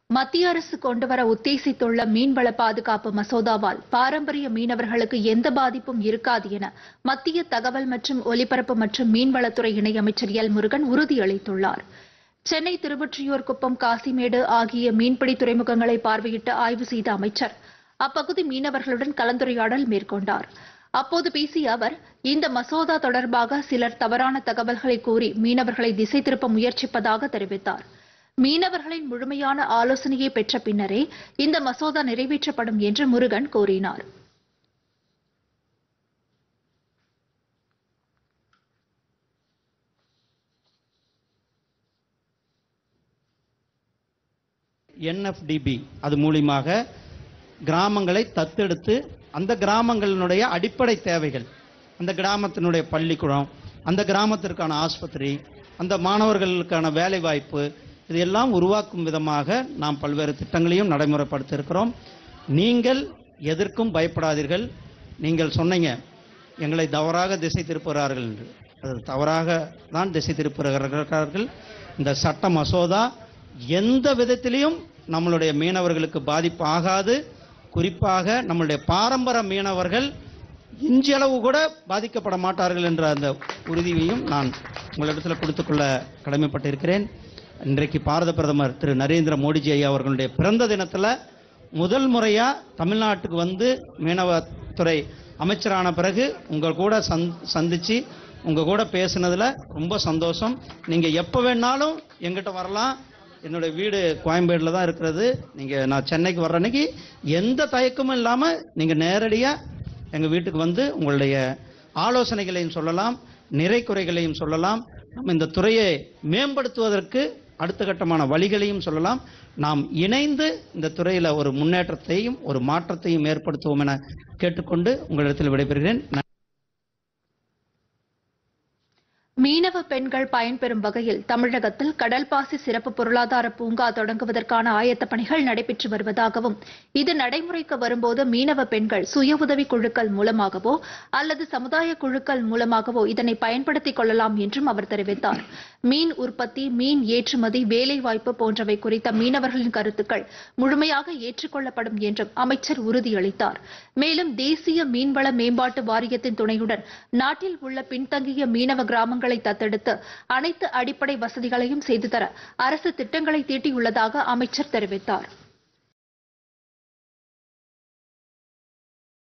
மத்திய அரசு கொண்டுவர உத்தேசித்துள்ள மீன்வள பாதுகாப்பு மசோதாவால் பாரம்பரிய மீனவர்களுக்கு எந்த பாதிப்பும் இருக்காது என மத்திய தகவல் மற்றும் ஒலிபரப்பு மற்றும் மீன்வளத்துறை இணையமைச்சர் எல் முருகன் உறுதியளித்துள்ளார் சென்னை திருவொற்றியூர் குப்பம் காசிமேடு ஆகிய மீன்பிடி துறைமுகங்களை பார்வையிட்டு ஆய்வு செய்த அமைச்சர் அப்பகுதி மீனவர்களுடன் கலந்துரையாடல் மேற்கொண்டார் அப்போது பேசிய அவர் இந்த மசோதா தொடர்பாக சிலர் தவறான தகவல்களை கூறி மீனவர்களை திசை திருப்ப முயற்சிப்பதாக தெரிவித்தார் மீனவர்களின் முழுமையான ஆலோசனையை பெற்ற பின்னரே இந்த மசோதா நிறைவேற்றப்படும் என்று முருகன் கூறினார் என்எஃப்டிபி அது மூலியமாக கிராமங்களை தத்தெடுத்து அந்த கிராமங்களினுடைய அடிப்படை தேவைகள் அந்த கிராமத்தினுடைய பள்ளிக்கூடம் அந்த கிராமத்திற்கான ஆஸ்பத்திரி அந்த மாணவர்களுக்கான வேலை வாய்ப்பு இதையெல்லாம் உருவாக்கும் விதமாக நாம் பல்வேறு திட்டங்களையும் நடைமுறைப்படுத்த இருக்கிறோம் நீங்கள் எதற்கும் பயப்படாதீர்கள் நீங்கள் சொன்னீங்க எங்களை தவறாக திசை திருப்புகிறார்கள் என்று அது தவறாக தான் திசை திருப்புகிறார்கள் இந்த சட்ட மசோதா எந்த விதத்திலையும் நம்மளுடைய மீனவர்களுக்கு பாதிப்பு ஆகாது குறிப்பாக நம்மளுடைய பாரம்பரிய மீனவர்கள் இஞ்சளவு கூட பாதிக்கப்பட மாட்டார்கள் என்ற அந்த உறுதியையும் நான் உங்களிடத்தில் கொடுத்துக்கொள்ள கடமைப்பட்டிருக்கிறேன் இன்றைக்கு பாரத பிரதமர் திரு நரேந்திர மோடிஜி ஐயா அவர்களுடைய பிறந்த தினத்தில் முதல் முறையா தமிழ்நாட்டுக்கு வந்து மீனவத்துறை அமைச்சரான பிறகு உங்கள் கூட சந் சந்திச்சு உங்க கூட பேசுனதுல ரொம்ப சந்தோஷம் நீங்க எப்ப வேணாலும் எங்கிட்ட வரலாம் என்னுடைய வீடு கோயம்பேடுல தான் இருக்கிறது நீங்க நான் சென்னைக்கு வர்ற அன்னைக்கு எந்த தயக்கமும் இல்லாம நீங்க நேரடியா எங்க வீட்டுக்கு வந்து உங்களுடைய ஆலோசனைகளையும் சொல்லலாம் நிறை குறைகளையும் சொல்லலாம் நம்ம இந்த துறையை மேம்படுத்துவதற்கு அடுத்த கட்டமான வழிகளையும் சொல்லலாம் நாம் இணைந்து இந்த துறையில ஒரு முன்னேற்றத்தையும் ஒரு மாற்றத்தையும் ஏற்படுத்துவோம் என கேட்டுக்கொண்டு உங்களிடத்தில் விடைபெறுகிறேன் மீனவ பெண்கள் பயன்பெறும் வகையில் தமிழகத்தில் கடல்பாசி சிறப்பு பொருளாதார பூங்கா தொடங்குவதற்கான ஆயத்த பணிகள் நடைபெற்று வருவதாகவும் இது நடைமுறைக்கு வரும்போது மீனவ பெண்கள் சுய உதவி குழுக்கள் மூலமாகவோ அல்லது சமுதாய குழுக்கள் மூலமாகவோ இதனை பயன்படுத்திக் கொள்ளலாம் என்றும் அவர் தெரிவித்தார் மீன் உற்பத்தி மீன் ஏற்றுமதி வேலைவாய்ப்பு போன்றவை குறித்த மீனவர்களின் கருத்துக்கள் முழுமையாக ஏற்றுக்கொள்ளப்படும் என்றும் அமைச்சர் உறுதியளித்தார் மேலும் தேசிய மீன்வள மேம்பாட்டு வாரியத்தின் துணையுடன் நாட்டில் உள்ள பின்தங்கிய மீனவ கிராமங்கள் கிராமங்களை தத்தெடுத்து அனைத்து அடிப்படை வசதிகளையும் செய்து தர அரசு திட்டங்களை தீட்டியுள்ளதாக அமைச்சர் தெரிவித்தார்